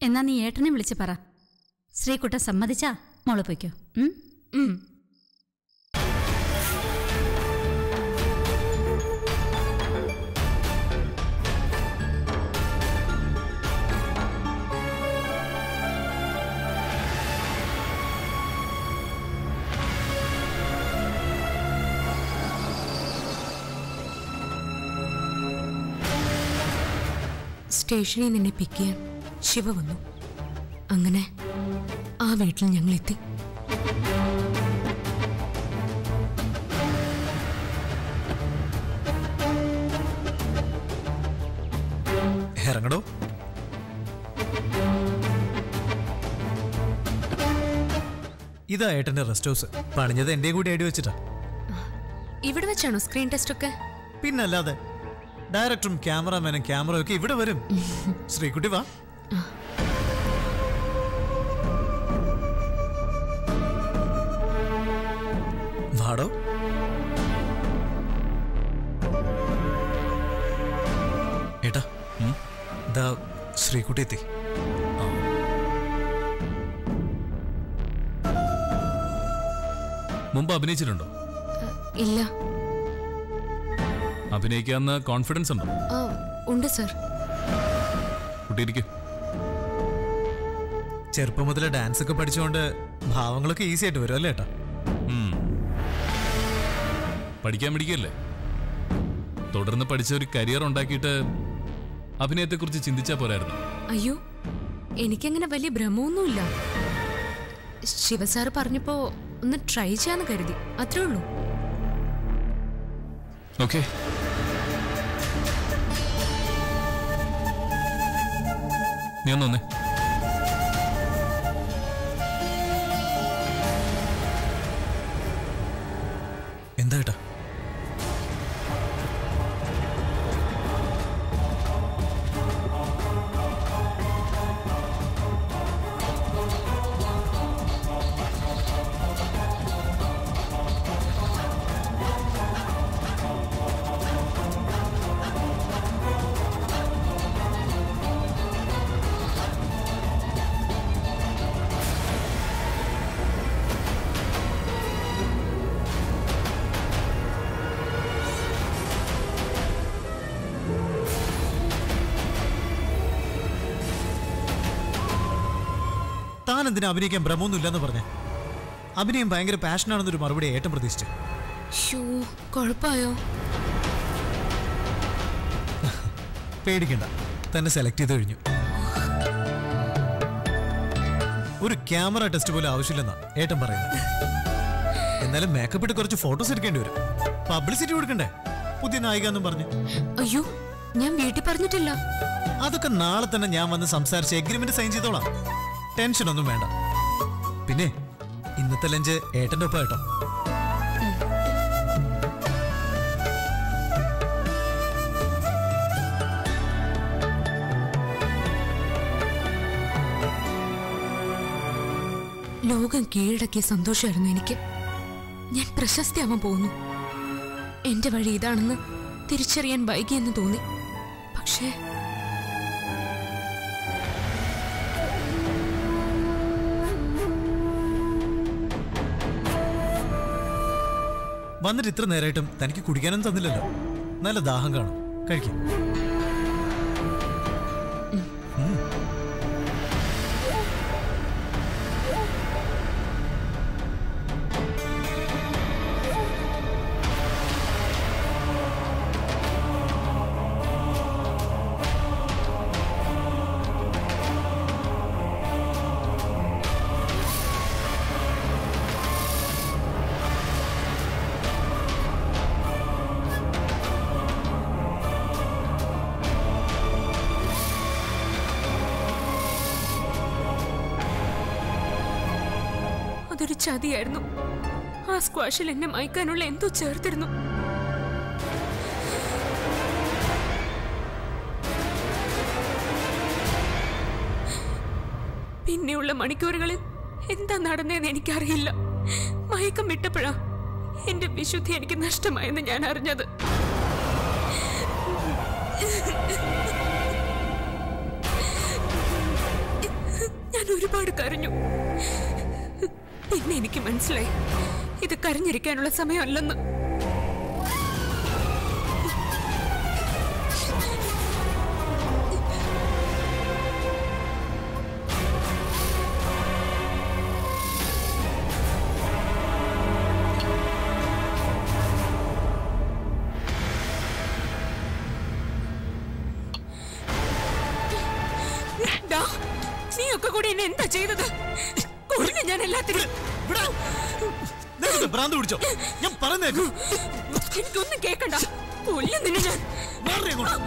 എന്നാ നീ ഏട്ടനെ വിളിച്ച് പറ ശ്രീകുട്ടൻ സമ്മതിച്ചാ മോള് പൊയ്ക്കോ ഉം? ഉം. സ്റ്റേഷനിൽ നിന്നെ പിക്ക് ചെയ്യാൻ ശിവ വന്നു അങ്ങനെ ആ വീട്ടിൽ ഞങ്ങൾ എത്തി ഇറങ്ങടോ ഇതാ ഏട്ടന്റെ റെസ്റ്റ് ഹൗസ് പണിഞ്ഞത് എന്റെ കൂടി ഐഡിയ വെച്ചിട്ടാ ഇവിടെ വെച്ചാണോ സ്ക്രീൻ ടെസ്റ്റ് ഒക്കെ പിന്നല്ലാതെ ഡയറക്ടറും ക്യാമറാമാനും ക്യാമറയും ഒക്കെ ഇവിടെ വരും ശ്രീകുട്ടി വാ വാടോ ഏട്ടാ ദാ ശ്രീകുട്ടി എത്തി മുമ്പ് അഭിനയിച്ചിട്ടുണ്ടോ ഇല്ല അഭിനയിക്കാവുന്ന കോൺഫിഡൻസ് ഉണ്ടോ ആ, ഉണ്ട് സർ കുട്ടിയിരിക്കും ചെറുപ്പം മുതൽ ഡാൻസ് ഒക്കെ പഠിച്ചുകൊണ്ട് ഭാവങ്ങളൊക്കെ ഈസി ആയിട്ട് വരും അല്ലേ ഏട്ടാ പഠിക്കാൻ പഠിക്കല്ലേ തുടർന്ന് പഠിച്ച ഒരു കരിയർ ഉണ്ടാക്കിയിട്ട് അഭിനയത്തെക്കുറിച്ച് ചിന്തിച്ചാൽ പോരായിരുന്നു അയ്യോ എനിക്കങ്ങനെ വലിയ ഭ്രമമൊന്നുമില്ല ശിവസാറ് പറഞ്ഞപ്പോ ഒന്ന് ട്രൈ ചെയ്യാന്ന് കരുതി അത്രേ ഉള്ളൂ ഓക്കെ നീ ഒന്ന് വന്നേ എന്താ ഏട്ടാ താൻ എന്തിനാ അഭിനയിക്കാൻ ഭ്രമൊന്നുമില്ലെന്ന് പറഞ്ഞേ അഭിനയം ഭയങ്കര പാഷനാണെന്നൊരു മറുപടി ഏട്ടൻ പ്രതീക്ഷിച്ചു ഷൂ കുഴപ്പമായോ പേടിക്കണ്ട തന്നെ സെലക്ട് ചെയ്ത് കഴിഞ്ഞു ഒരു ക്യാമറ ടെസ്റ്റ് പോലും ആവശ്യമില്ലെന്നാ ഏട്ടൻ പറയുന്നത് എന്നാലും മേക്കപ്പ് ഇട്ട് കുറച്ച് ഫോട്ടോസ് എടുക്കേണ്ടി വരും പബ്ലിസിറ്റി കൊടുക്കണ്ടേ പുതിയ നായിക എന്നും പറഞ്ഞു അയ്യോ ഞാൻ വീട്ടിൽ പറഞ്ഞിട്ടില്ല അതൊക്കെ നാളെ തന്നെ ഞാൻ വന്ന് സംസാരിച്ച് എഗ്രിമെന്റ് സൈൻ ചെയ്തോളാം ടെൻഷൻ ഒന്നും വേണ്ട പിന്നെ ഇന്നത്തെ ലഞ്ച് ഏട്ടന്റെ ഒപ്പം കേട്ടോ ലോകം കീഴടക്കിയ സന്തോഷമായിരുന്നു എനിക്ക് ഞാൻ പ്രശസ്തിയാവാൻ പോകുന്നു എന്റെ വഴി ഇതാണെന്ന് തിരിച്ചറിയാൻ വൈകിയെന്ന് തോന്നി പക്ഷേ വന്നിട്ട് ഇത്ര നേരമായിട്ടും തനിക്ക് കുടിക്കാനൊന്നും തന്നില്ലല്ലോ നല്ല ദാഹം കാണും കഴിക്കും അതൊരു ചതിയായിരുന്നു ആ സ്ക്വാഷിൽ എന്നെ മയക്കാനുള്ള എന്തോ ചേർത്തിരുന്നു പിന്നെയുള്ള മണിക്കൂറുകളിൽ എന്താ നടന്നതെന്ന് എനിക്കറിയില്ല മയക്കം വിട്ടപ്പോഴാ എന്റെ വിശുദ്ധി എനിക്ക് നഷ്ടമായെന്ന് ഞാൻ അറിഞ്ഞത് ഞാൻ ഒരുപാട് കരഞ്ഞു പിന്നെ എനിക്ക് മനസ്സിലായി ഇത് കരഞ്ഞിരിക്കാനുള്ള സമയമല്ലെന്ന് ഡാ, നീയൊക്കെ കൂടി എന്നെ എന്താ ചെയ്തത് കൊല്ലും ഞാൻ എല്ലാത്തിനും വിടാ. നിനക്കെന്താ ഭ്രാന്ത് പിടിച്ചോ ഞാൻ പറഞ്ഞേക്കു എനിക്കൊന്നും കേക്കണ്ട കൊല്ലും നിന്നെ ഞാൻ മാറി അങ്ങോട്ട്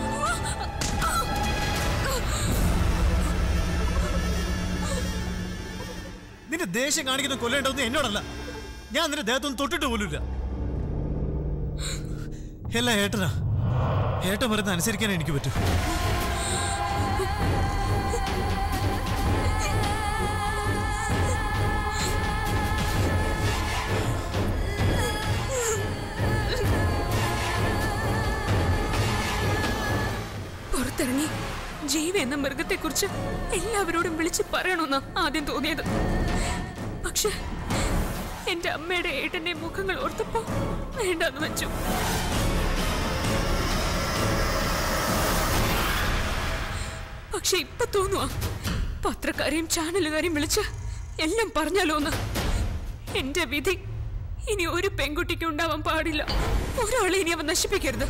നിന്റെ ദേഷ്യം കാണിക്കുന്ന കൊല്ലേണ്ടതൊന്നും എന്നോടല്ല ഞാൻ നിന്റെ ദേഹത്തൊന്നും തൊട്ടിട്ട് പോലുമില്ല എല്ലാം ഏട്ടനാ ഏട്ടൻ പറയുന്ന അനുസരിക്കാൻ എനിക്ക് പറ്റൂ പുറത്തിറങ്ങി ജീവ എന്ന മൃഗത്തെക്കുറിച്ച് എല്ലാവരോടും വിളിച്ച് പറയണമെന്നാ ആദ്യം തോന്നിയത് പക്ഷെ എന്റെ അമ്മയുടെ ഏട്ടന്റെ മുഖങ്ങൾ ഓർത്തപ്പോ വേണ്ടെന്ന് വെച്ചു പക്ഷെ ഇപ്പൊ തോന്നുവാ പത്രക്കാരെയും ചാനലുകാരെയും വിളിച്ച് എല്ലാം പറഞ്ഞാലോ എന്ന് എന്റെ വിധി ഇനി ഒരു പെൺകുട്ടിക്ക് ഉണ്ടാവാൻ പാടില്ല ഒരാളെ ഇനി അവൻ നശിപ്പിക്കരുത്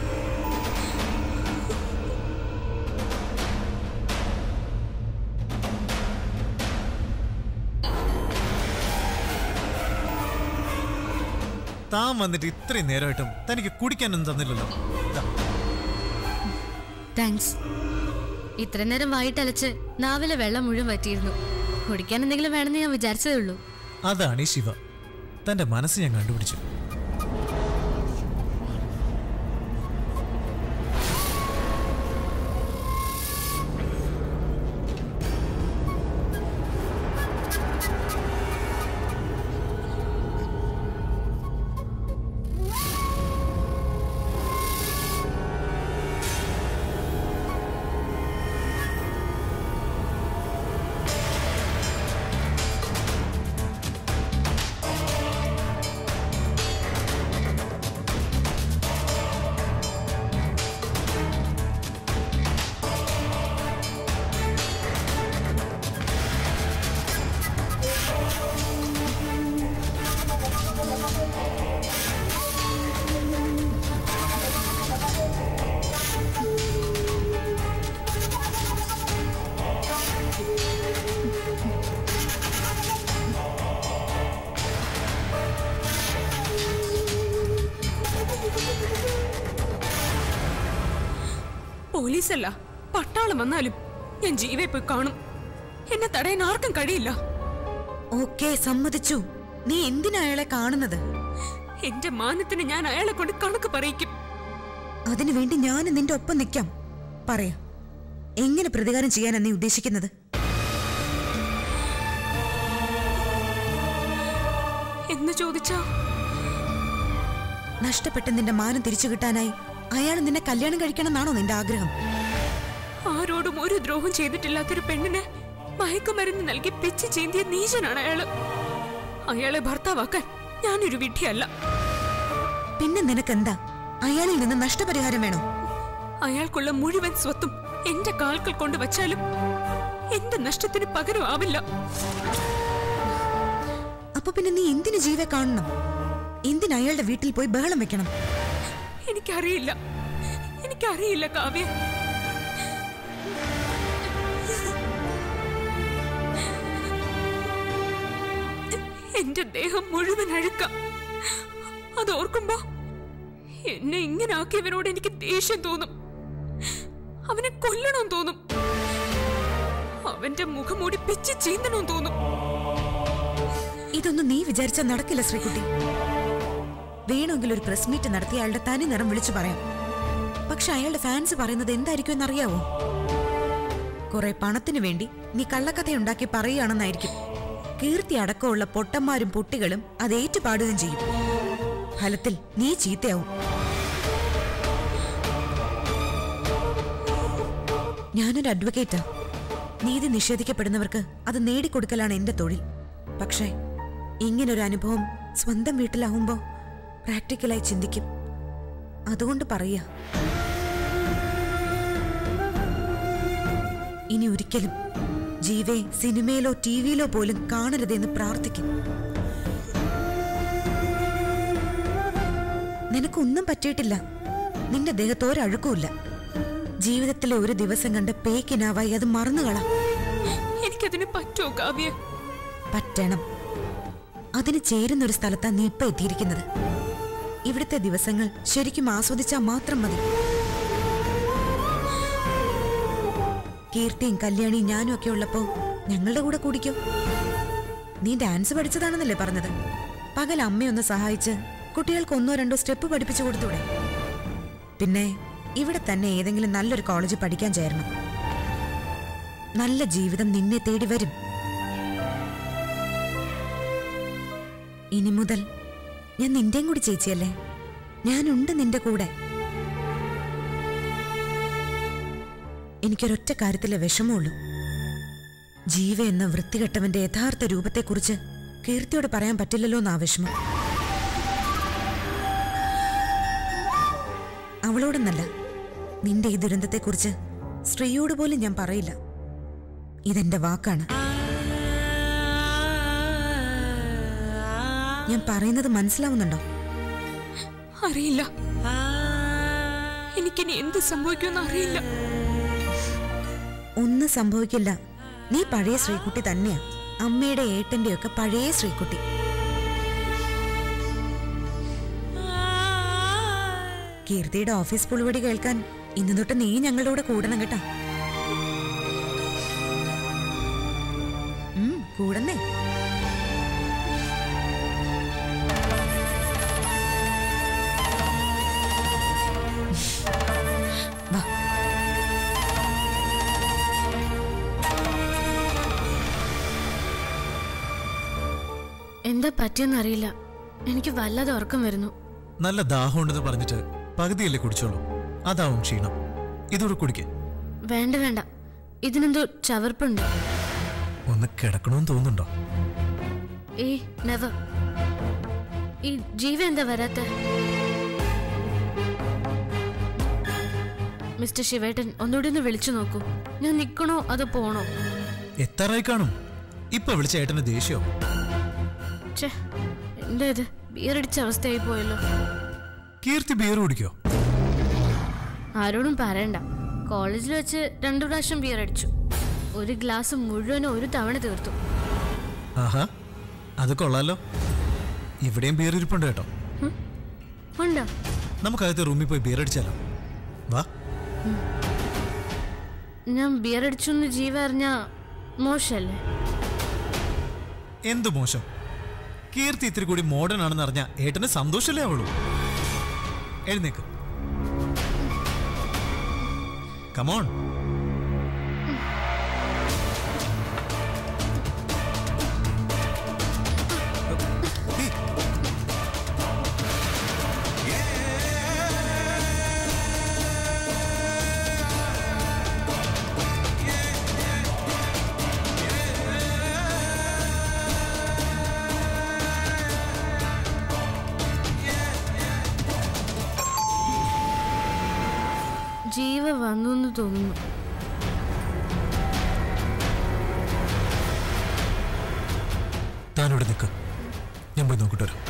താൻ വന്നിട്ട് ഇത്രയും നേരമായിട്ടും തനിക്ക് കുടിക്കാനൊന്നും തന്നില്ലല്ലോ ദാ, താങ്ക്സ് ഇത്ര നേരം വായിട്ടലച്ച് നാവിലെ വെള്ളം മുഴുവൻ പറ്റിയിരുന്നു കുടിക്കാൻ എന്തെങ്കിലും വേണമെന്ന് ഞാൻ വിചാരിച്ചതേ ഉള്ളൂ അതാണ് ഈ ശിവ തന്റെ മനസ്സ് ഞാൻ കണ്ടുപിടിച്ചു പോലീസല്ല പട്ടാളം വന്നാലും ഞാൻ ജീവയെ പോയി കാണും എന്നെ തടയാൻ ആർക്കും കഴിയില്ല ഓക്കെ സമ്മതിച്ചു നീ എന്തിനാ അയാളെ കാണുന്നത് എന്റെ മാനത്തിന് ഞാൻ അയാളെ കൊണ്ട് കണക്ക് പറയിക്കും അതിനുവേണ്ടി ഞാൻ നിന്റെ ഒപ്പം നിൽക്കാം പറയാ എങ്ങനെ പ്രതികാരം ചെയ്യാനാ നീ ഉദ്ദേശിക്കുന്നത് എന്ന് ചോദിച്ചാ നഷ്ടപ്പെട്ട നിന്റെ മാനം തിരിച്ചു കിട്ടാനായി അയാൾ നിന്നെ കല്യാണം കഴിക്കണമെന്നാണോ നിന്റെ ആഗ്രഹം ആരോടും ഒരു ദ്രോഹം ചെയ്തിട്ടില്ലാത്തൊരു പെണ്ണിന് മയക്കുമരുന്ന് നൽകി പിച്ച് ചീന്തിയ നീചനാണ് അയാള് അയാളെ ഭർത്താവാക്കാൻ ഞാനൊരു വിഡ്ഢിയല്ല പിന്നെ നിനക്കെന്താ അയാളിൽ നിന്ന് നഷ്ടപരിഹാരം വേണോ അയാൾക്കുള്ള മുഴുവൻ സ്വത്തും എന്റെ കാൽക്കൽ കൊണ്ട് വച്ചാലും എന്റെ നഷ്ടത്തിന് പകരമാവില്ല അപ്പൊ പിന്നെ നീ എന്തിനു ജീവെ കാണണം എന്തിന് അയാളുടെ വീട്ടിൽ പോയി ബഹളം വെക്കണം എനിക്കറിയില്ല എനിക്കറിയില്ല കാവ്യ എന്റെ ദേഹം മുഴുവൻ അഴുക്ക അത് ഓർക്കുമ്പോ എന്നെ ഇങ്ങനെ ആക്കിയവരോട് എനിക്ക് ദേഷ്യം തോന്നും അവനെ കൊല്ലണം തോന്നും അവന്റെ മുഖം മൂടി പിച്ച് ചീന്തണം തോന്നും ഇതൊന്നും നീ വിചാരിച്ചാൽ നടക്കില്ല ശ്രീകുട്ടി വേണമെങ്കിൽ ഒരു പ്രസ് മീറ്റ് നടത്തി അയാളുടെ തനി നിറം വിളിച്ചു പറയാം പക്ഷെ അയാളുടെ ഫാൻസ് പറയുന്നത് എന്തായിരിക്കും എന്നറിയാവോ കുറെ പണത്തിന് വേണ്ടി നീ കള്ളക്കഥയുണ്ടാക്കി പറയുകയാണെന്നായിരിക്കും കീർത്തി അടക്കമുള്ള പൊട്ടന്മാരും പൊട്ടികളും അത് ഏറ്റുപാടുകയും ചെയ്യും ഫലത്തിൽ നീ ചീത്തയാവും ഞാനൊരു അഡ്വക്കേറ്റാ നീതി നിഷേധിക്കപ്പെടുന്നവർക്ക് അത് നേടിക്കൊടുക്കലാണ് എന്റെ തൊഴിൽ പക്ഷേ ഇങ്ങനൊരു അനുഭവം സ്വന്തം വീട്ടിലാവുമ്പോ പ്രാക്ടിക്കലായി ചിന്തിക്കും അതുകൊണ്ട് പറയാ ഇനി ഒരിക്കലും ജീവെ സിനിമയിലോ ടി വിയിലോ പോലും കാണരുതെന്ന് പ്രാർത്ഥിക്കും നിനക്കൊന്നും പറ്റിയിട്ടില്ല നിന്റെ ദേഹത്ത് ഒരഴുക്കുമില്ല ജീവിതത്തിലെ ഒരു ദിവസം കണ്ട് പേക്കിനാവായി അത് മറന്നുകളാം എനിക്കതിന് പറ്റുമോ കാവ്യ പറ്റണം അതിന് ചേരുന്ന ഒരു സ്ഥലത്താ നീ ഇപ്പൊ എത്തിയിരിക്കുന്നത് ഇവിടുത്തെ ദിവസങ്ങൾ ശരിക്കും ആസ്വദിച്ചാൽ മാത്രം മതി കീർത്തിയും കല്യാണിയും ഞാനും ഒക്കെ ഉള്ളപ്പോ ഞങ്ങളുടെ കൂടെ കൂടിക്കോ നീ ഡാൻസ് പഠിച്ചതാണെന്നല്ലേ പറഞ്ഞത് പകൽ അമ്മയൊന്ന് സഹായിച്ച് കുട്ടികൾക്ക് ഒന്നോ രണ്ടോ സ്റ്റെപ്പ് പഠിപ്പിച്ചു കൊടുത്തൂടെ പിന്നെ ഇവിടെ തന്നെ ഏതെങ്കിലും നല്ലൊരു കോളേജിൽ പഠിക്കാൻ ചേരണം നല്ല ജീവിതം നിന്നെ തേടി വരും ഇനി മുതൽ ഞാൻ നിന്റെയും കൂടി ചേച്ചിയല്ലേ ഞാനുണ്ട് നിന്റെ കൂടെ എനിക്കൊരൊറ്റ കാര്യത്തിലെ വിഷമമുള്ളൂ ജീവ എന്ന വൃത്തികെട്ടവന്റെ യഥാർത്ഥ രൂപത്തെക്കുറിച്ച് കീർത്തിയോട് പറയാൻ പറ്റില്ലല്ലോ എന്നാ വിഷമം അവളോടൊന്നല്ല നിന്റെ ഈ ദുരന്തത്തെക്കുറിച്ച് സ്ത്രീയോട് പോലും ഞാൻ പറയില്ല ഇതെന്റെ വാക്കാണ് ഞാൻ പറയുന്നത് മനസ്സിലാവുന്നുണ്ടോ അറിയില്ല എനിക്കിനി എന്ത് സംഭവിക്കുമെന്ന് അറിയില്ല ഒന്നും സംഭവിക്കില്ല നീ പഴയ ശ്രീകുട്ടി തന്നെയാ അമ്മയുടെ ഏട്ടന്റെ ഒക്കെ പഴയ ശ്രീകുട്ടി കീർത്തിയുടെ ഓഫീസ് പുളിവടി കേൾക്കാൻ ഇന്നു തൊട്ട് നീ ഞങ്ങളുടെ കൂടെ കൂടണം കേട്ടാ ഉം, കൂടന്നേ വാ എന്താ പറ്റിയെന്നറിയില്ല എനിക്ക് വല്ലാതെ ഉറക്കം വരുന്നു നല്ല ദാഹമുണ്ടെന്ന് പറഞ്ഞിട്ട് പകുതിയല്ലേ കുടിച്ചോളൂ അതാവും ക്ഷീണം ഇതോടെ കുടിക്ക് വേണ്ട വേണ്ട ഇതിനെന്തോ ചവർപ്പുണ്ട് ഒന്ന് കിടക്കണമെന്ന് തോന്നുന്നുണ്ടോ ഏ നെവർ ഈ ജീവ എന്താ വരാത്ത മിസ്റ്റർ ശിവേട്ടൻ ഒന്നുകൂടി ഒന്ന് വിളിച്ചു നോക്കൂ ഞാൻ നിൽക്കണോ അതോ പോണോ എത്താറായി കാണും ഇപ്പൊ വിളിച്ച ഏട്ടന് ദേഷ്യോ ഛേ എന്താ ഇത് ബിയറടിച്ച അവസ്ഥയായി പോയല്ലോ കീർത്തി ബിയർ കുടിക്കോ ആരോടും പറയണ്ട കോളേജിൽ വെച്ച് രണ്ടു പ്രാവശ്യം ബിയർ അടിച്ചു ഒരു ഗ്ലാസ് മുഴുവനും ഒരു തവണ തീർത്തു ആഹാ അത് കൊള്ളാലോ ഇവിടെയും ബിയർ ഇരിപ്പുണ്ട് കേട്ടോ ഉണ്ടോ നമുക്കകത്ത് റൂമിൽ പോയി ബിയർ അടിച്ചാലോ വാ ഞാൻ ബിയർ അടിച്ചു എന്ന് ജീവ അറിഞ്ഞ മോശല്ലേ എന്തു മോശം കീർത്തി ഇത്തിരി കൂടി മോഡേൺ ആണെന്ന് അറിഞ്ഞ ഏട്ടന് സന്തോഷമല്ലേ ആവുള്ളൂ എഴുന്നേക്ക് കമോൺ ജീവ വന്നു എന്ന് തോന്നുന്നു താനിവിടെ നിൽക്ക് ഞാൻ പോയി നോക്കിട്ട് വരാം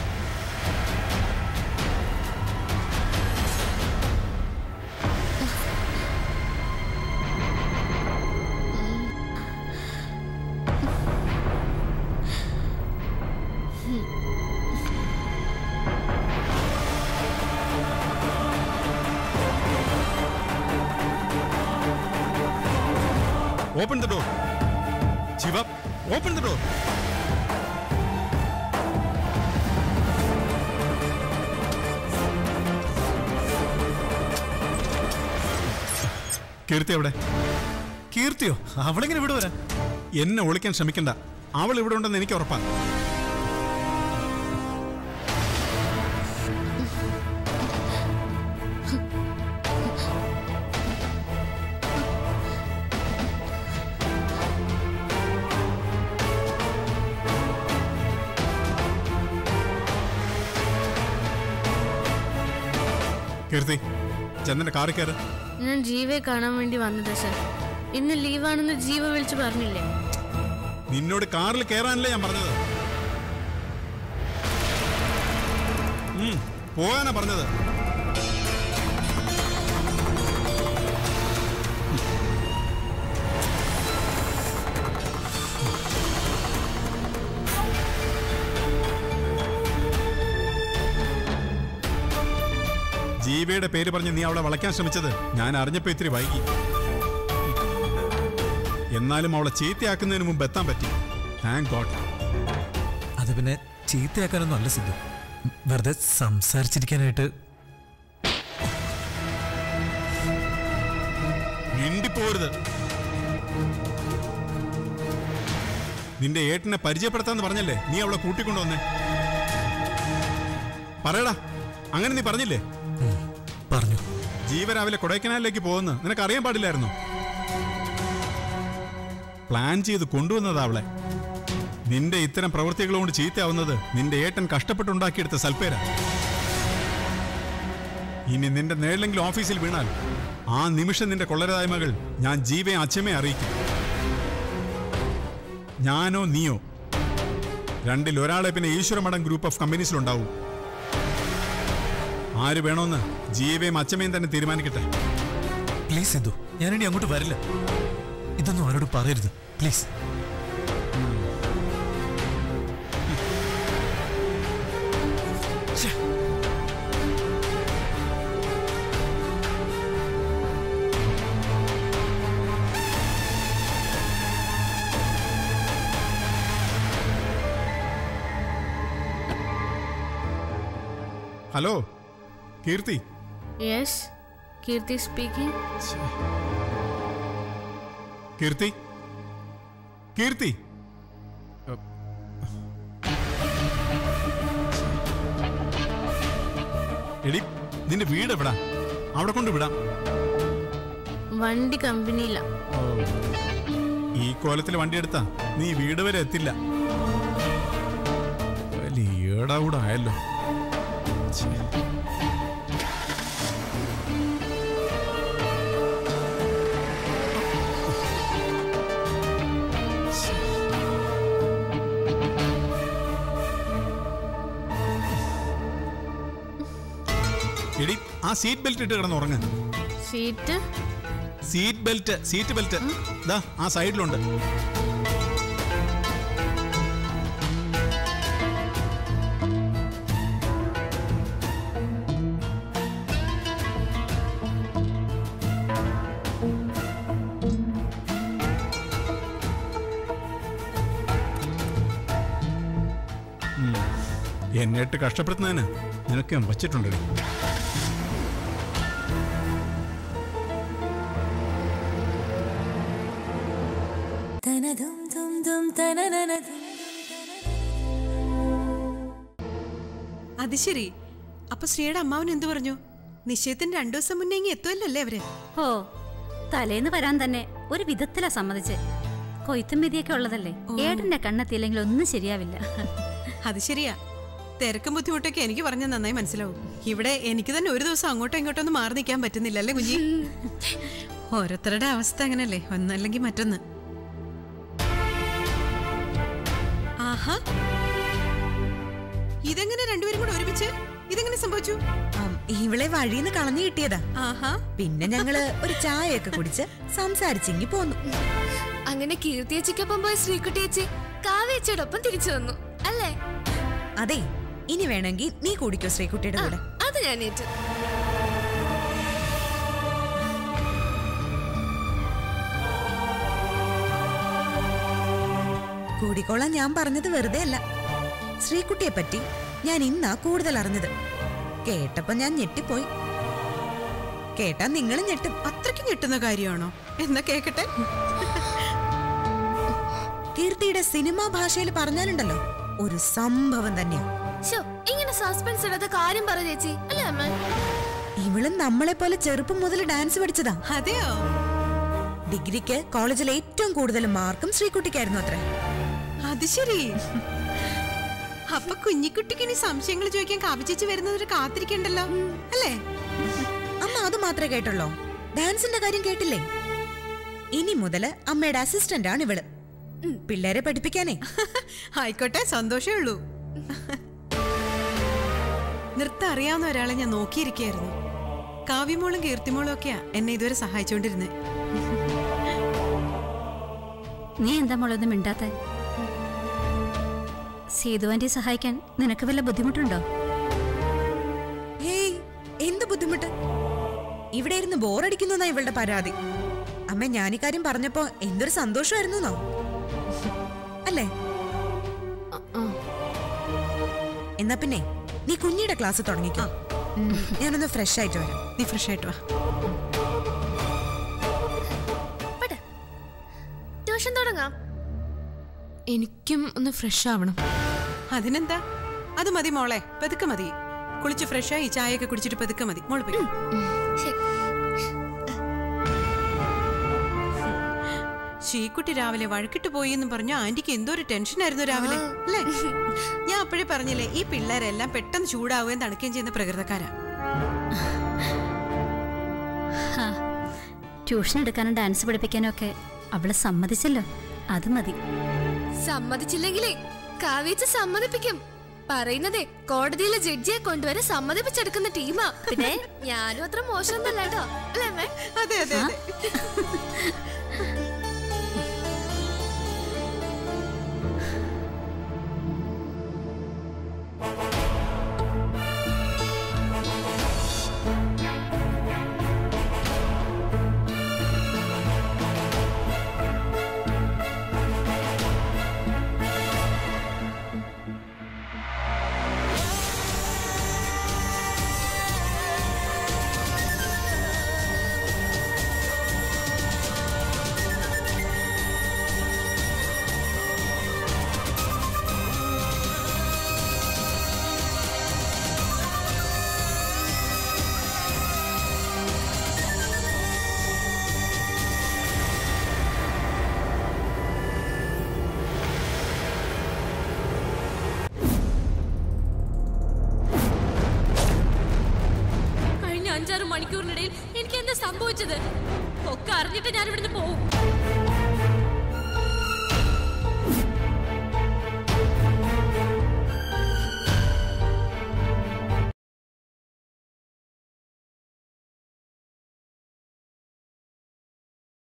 Open the door. Shiva, open the door. കീർത്തി എവിടെ കീർത്തിയോ അവളെങ്ങനെ ഇവിടെ വരാൻ എന്നെ ഒളിക്കാൻ ശ്രമിക്കണ്ട അവൾ ഇവിടെ ഉണ്ടെന്ന് എനിക്ക് ഉറപ്പാ കീർത്തി ചന്ദന്റെ കാറിൽ കയറ് ഞാൻ ജീവയെ കാണാൻ വേണ്ടി വന്നതാ സർ ഇന്ന് ലീവാണെന്ന് ജീവ വിളിച്ചു പറഞ്ഞില്ലേ നിന്നോട് കാറിൽ കയറാനല്ലേ ഞാൻ പറഞ്ഞത് ഉം, പോകാനാ പറഞ്ഞത് ജീവയുടെ പേര് പറഞ്ഞ് നീ അവളെ വളയ്ക്കാൻ ശ്രമിച്ചത് ഞാൻ അറിഞ്ഞപ്പോ ഇത്തിരി വൈകി എന്നാലും അവളെ ചീത്തയാക്കുന്നതിന് മുമ്പ് എത്താൻ പറ്റി താങ്ക് ഗോഡ് അത് പിന്നെ ചീത്തയാക്കാനൊന്നും അല്ല സിദ്ധു വെറുതെ സംസാരിച്ചിരിക്കാനായിട്ട് മിണ്ടിപ്പോരുത് നിന്റെ ഏട്ടനെ പരിചയപ്പെടുത്താന്ന് പറഞ്ഞല്ലേ നീ അവളെ കൂട്ടിക്കൊണ്ടുവന്നേ പറയടാ അങ്ങനെ നീ പറഞ്ഞില്ലേ പറഞ്ഞു ജീവ രാവിലെ കൊടൈക്കനാലിലേക്ക് പോകുന്നു നിനക്ക് അറിയാൻ പാടില്ലായിരുന്നോ പ്ലാൻ ചെയ്ത് കൊണ്ടുവന്നതാ അവളെ നിന്റെ ഇത്തരം പ്രവൃത്തികൾ കൊണ്ട് ചീത്തയാവുന്നത് നിന്റെ ഏട്ടൻ കഷ്ടപ്പെട്ടുണ്ടാക്കിയെടുത്ത സൽപ്പേര ഇനി നിന്റെ നേരിലെങ്കിലും ഓഫീസിൽ വീണാൽ ആ നിമിഷം നിന്റെ കൊള്ളരായ്മകൾ ഞാൻ ജീവയെ അച്ഛമേ അറിയിക്കും ഞാനോ നീയോ രണ്ടിൽ ഒരാളെ പിന്നെ ഈശ്വരമഠം ഗ്രൂപ്പ് ഓഫ് കമ്പനീസിലുണ്ടാവും ആര് വേണോന്ന് ജീവയും അച്ഛമയും തന്നെ തീരുമാനിക്കട്ടെ പ്ലീസ് സിദ്ധു ഞാനിനി അങ്ങോട്ട് വരില്ല ഇതൊന്നും ആരോട് പറയരുത് please hello Keerthi yes Keerthi speaking Keerthi Keerthi എടി നിന്റെ വീട് എവിടാ അവിടെ കൊണ്ട് വിടാം വണ്ടി കമ്പനിയില്ല ഈ കോലത്തിൽ വണ്ടി എടുത്താ നീ വീട് വരെ എത്തില്ല വലിയ ഏടാ കൂടെ ആയല്ലോ ഛെ. എടി ആ സീറ്റ് ബെൽറ്റ് ഇട്ട് കിടന്ന് ഉറങ്ങ് seat seat belt seat belt ദാ ആ സൈഡിലുണ്ട് ഉം. എന്നിട്ട് കഷ്ടപ്പെടുത്തുന്നതിന് നിനക്ക് ഞാൻ വച്ചിട്ടുണ്ട് അത് ശരി അപ്പൊ ശ്രീയുടെ അമ്മാവൻ എന്തു പറഞ്ഞു നിശ്ചയത്തിന് രണ്ടു ദിവസം മുന്നേ ഇങ്ങ് എത്തുമല്ലേ അവര് ഓ തലേന്ന് വരാൻ തന്നെ ഒരു വിധത്തിലാ സമ്മതിച്ച് കൊയ്ത്തും വിധിയൊക്കെ ഉള്ളതല്ലേ ഏട്ടന്റെ കണ്ണെത്തിയില്ലെങ്കിൽ ഒന്നും ശരിയാവില്ല അത് ശരിയാ തിരക്കും ബുദ്ധിമുട്ടൊക്കെ എനിക്ക് പറഞ്ഞ നന്നായി മനസ്സിലാവും ഇവിടെ എനിക്ക് തന്നെ ഒരു ദിവസം അങ്ങോട്ടോ ഇങ്ങോട്ടോ ഒന്നും മാറി നിൽക്കാൻ പറ്റുന്നില്ല അല്ലേ കുഞ്ഞി ഓരോരുത്തരുടെ അവസ്ഥ അങ്ങനല്ലേ ഒന്നല്ലെങ്കിൽ മറ്റൊന്ന് ആഹാ ഇതെങ്ങനെ രണ്ടുപേരും കൂടെ ഒരുമിച്ച് ഇതെങ്ങനെ സംഭവിച്ചു ആം, ഇവളെ വഴിന്ന് കളഞ്ഞു കിട്ടിയതാ ആഹാ പിന്നെ ഞങ്ങള് ഒരു ചായയൊക്കെ കുടിച്ച് സംസാരിച്ചെങ്കി പോന്നു അങ്ങനെ കീർത്തിയച്ചയ്ക്കൊപ്പം പോയ ശ്രീകുട്ടിയച്ചി കാവേച്ചിയോടൊപ്പം തിരിച്ചു വന്നു അല്ലേ അതെ ഇനി വേണമെങ്കിൽ നീ കുടിക്കോ ശ്രീകുട്ടിയുടെ കൂടെ അത് ഞാൻ ഏറ്റു കൂടിക്കോളാൻ ഞാൻ പറഞ്ഞത് വെറുതെ അല്ല ശ്രീകുട്ടിയെ പറ്റി ഞാൻ ഇന്നാ കൂടുതൽ അറിഞ്ഞത് കേട്ടപ്പോ ഞാൻ ഞെട്ടിപ്പോയി കേട്ടാ നിങ്ങളും ഞെട്ടും അത്രയ്ക്ക് ഞെട്ടുന്ന കാര്യമാണോ എന്നാ കേക്കട്ടെ കീർത്തിയുടെ സിനിമാ ഭാഷയിൽ പറഞ്ഞാലുണ്ടല്ലോ ഒരു സംഭവം തന്നെയാ ശോ ഇങ്ങനെ സസ്പെൻസ് ഇടാത്ത കാര്യം പറ ചേച്ചി അല്ലേ അമ്മ ഇവളും നമ്മളെ പോലെ ചെറുപ്പം മുതൽ ഡാൻസ് പഠിച്ചതാ അതെയോ ഡിഗ്രിക്ക് കോളേജിൽ ഏറ്റവും കൂടുതൽ മാർക്കും ശ്രീകുട്ടിക്കായിരുന്നു അത്രേ അത് ശരി അപ്പൊ കുഞ്ഞിക്കുട്ടിക്ക് ഇനി സംശയങ്ങൾ ചോദിക്കാൻ കാവിച്ചേച്ചി വരുന്നവര് കാത്തിരിക്കണ്ടല്ലോ അല്ലേ എന്താ അത് മാത്രമേ കേട്ടുള്ളോ ഡാൻസിന്റെ കാര്യം കേട്ടില്ലേ ഇനി മുതല് അമ്മയുടെ അസിസ്റ്റന്റ് ആണ് ഇവള് പിള്ളേരെ പഠിപ്പിക്കാനേ ആയിക്കോട്ടെ സന്തോഷമേ ഉള്ളൂ നൃത്തം അറിയാവുന്ന ഒരാളെ ഞാൻ നോക്കിയിരിക്കുകയായിരുന്നു കാവ്യമോളും കീർത്തിമോളും ഒക്കെയാ എന്നെ ഇതുവരെ സഹായിച്ചുകൊണ്ടിരുന്നത് നീ എന്താ മോളൊന്നും മിണ്ടാത്ത സേതു ആന്റി സഹായിക്കാൻ നിനക്ക് വല്ല ബുദ്ധിമുട്ടുണ്ടോ ഹേയ് എന്ത് ബുദ്ധിമുട്ട് ഇവിടെ ഇരുന്ന് ബോറടിക്കുന്നു ഇവളുടെ പരാതി അമ്മ ഞാൻ ഇക്കാര്യം പറഞ്ഞപ്പോ എന്തൊരു സന്തോഷമായിരുന്നു അല്ലേ എന്നാ പിന്നെ നീ കുഞ്ഞിയുടെ ക്ലാസ് തുടങ്ങിക്കോ ഉം, ഞാനൊന്ന് ഫ്രഷ് ആയിട്ട് വരാം നീ ഫ്രഷ് ആയിട്ട് വാ പോട്ടെ. ട്യൂഷൻ തുടങ്ങാം എനിക്കും ഒന്ന് ഫ്രഷ് ആവണം അതിനെന്താ അത് മതി മോളെ പതുക്കെ മതി കുളിച്ച് ഫ്രഷായി ചായയൊക്കെ കുടിച്ചിട്ട് പതുക്കെ മതി മോള് പോയി ശരി. ഷീക്കുട്ടി രാവിലെ വഴക്കിട്ട് പോയി എന്ന് പറഞ്ഞ ആന്റിക്ക് എന്തോ ഒരു ടെൻഷനായിരുന്നു രാവിലെ അല്ലേ ഞാൻ അപ്പോഴേ പറഞ്ഞില്ലേ ഈ പിള്ളേരെല്ലാം പെട്ടെന്ന് ചൂടാവുകയും തണുക്കുകയും ചെയ്യുന്ന പ്രകൃതക്കാരാ ഹാ, ട്യൂഷൻ എടുക്കാനും ഡാൻസ് പഠിപ്പിക്കാനും ഒക്കെ അവള് സമ്മതിച്ചല്ലോ അത് മതി സമ്മതിച്ചില്ലെങ്കിലേ കാവേച്ച് സമ്മതിപ്പിക്കും പറയുന്നതേ കോടതിയിലെ ജഡ്ജിയെ കൊണ്ടുവരെ സമ്മതിപ്പിച്ചെടുക്കുന്ന ടീമാ പിന്നെ ഞാനും അത്ര മോശമൊന്നല്ല കേട്ടോ അല്ലേ അമ്മേ? അതെ അതെ അതെ കഴിഞ്ഞ അഞ്ചാറ് മണിക്കൂറിനിടയിൽ എനിക്ക് എന്താ സംഭവിച്ചത് ഒക്കെ അറിഞ്ഞിട്ട് ഞാൻ ഇവിടുന്ന് പോവും